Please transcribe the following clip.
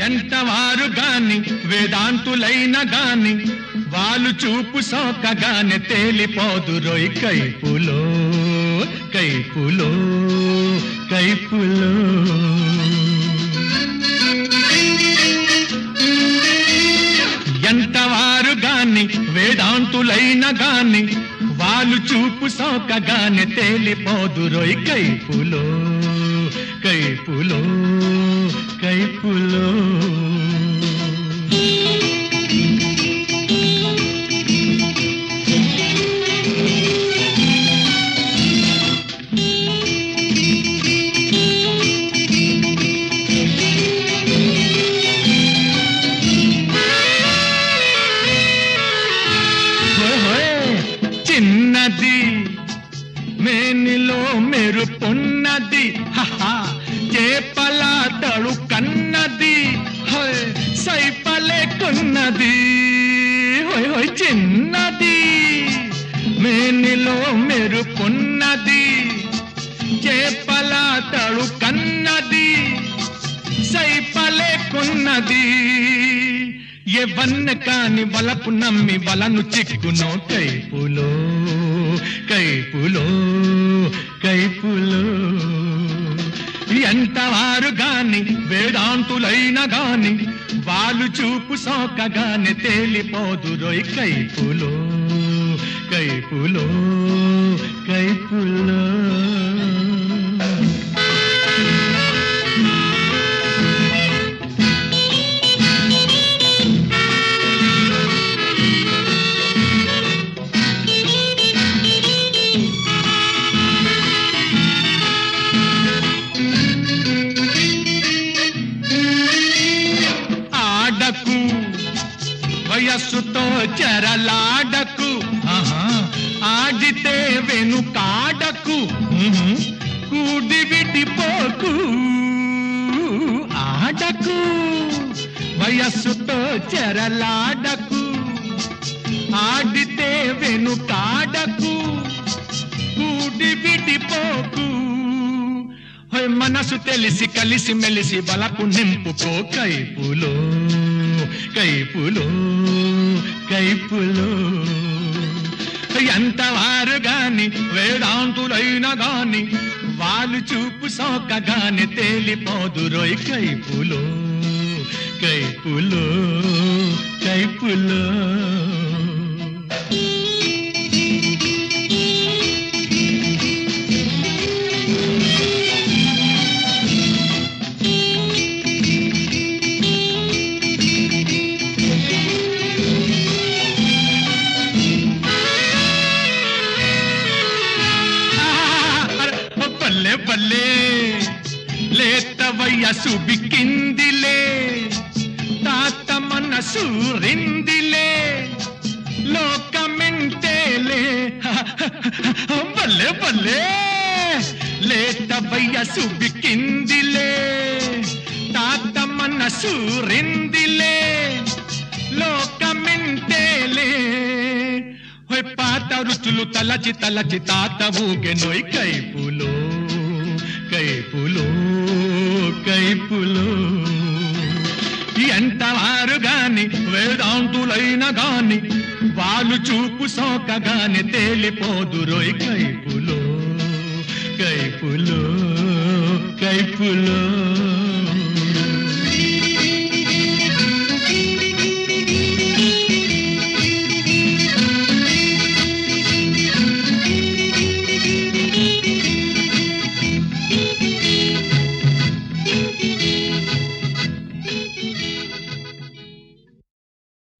ఎంతవారు గాని వేదాంతులైన గాని వాళ్ళు చూపు సోకగానే తేలిపోదురోయ్ కైపులో కైపులో కైపులో ఎంతవారు గాని వేదాంతులైన గాని వాళ్ళు చూపు సోకగానే తేలిపోదురోయ్ కైపులో కైపులో కైపులో హోయ్ హోయ్. చిన్నది మేనిలో మెరుపున్నది హహా చేపల తడు కన్నది హోయ్ సైపలేకున్నది హోయ్ హోయ్ చిన్నది మేనిలో మెరుపున్నది చేపల తడు కన్నది సైపలేకున్నది ఎవన్న కాని వలపు నమ్మి వలను చిక్కునో కైపులో కైపులో కైపులో ఎంతవారు గాని వేదాంతులైన గాని వాళ్ళు చూపు సోకగానే తేలిపోదురోయ్ కైపులో కైపులో కైపులో ఆడకు వయస్సుతో చెరలాడకు ఆహా, ఆడితే వెనుకాడకు ఉహు, కూడి విడిపోకు ఆడకు వయస్సుతో చెరలాడకు ఆడితే వెనుకాడకు కూడి విడిపోకు హోయ్ మనసు తెలిసి కలిసి మెలిసి బలపు నింపుకో కైపులో కైపులో కైపులో ఎంతవారు గాని వేదాంతులైన గాని వాళ్ళు చూపు సోకగానే తేలిపోదురోయ్ కైపులో కైపులో కైపులో బల్లే బల్లే లేత వయసు బిక్కిందిలే తాత మనసు రిందిలే లోకమెంటేలే బల్లే బల్లే లేత వయసు బిక్కిందిలే తాత మనసు రిందిలే లోకమెంటేలే హోయ్ పాత రుచులు తలచి తలచి తాత ఊగెనోయ్ కైపులో కైపులో కైపులో ఎంతవారు గాని వేదాంతులైన గాని వాళ్ళు చూపు సోకగానే తేలిపోదురోయ్ కైపులో కైపులో కైపులో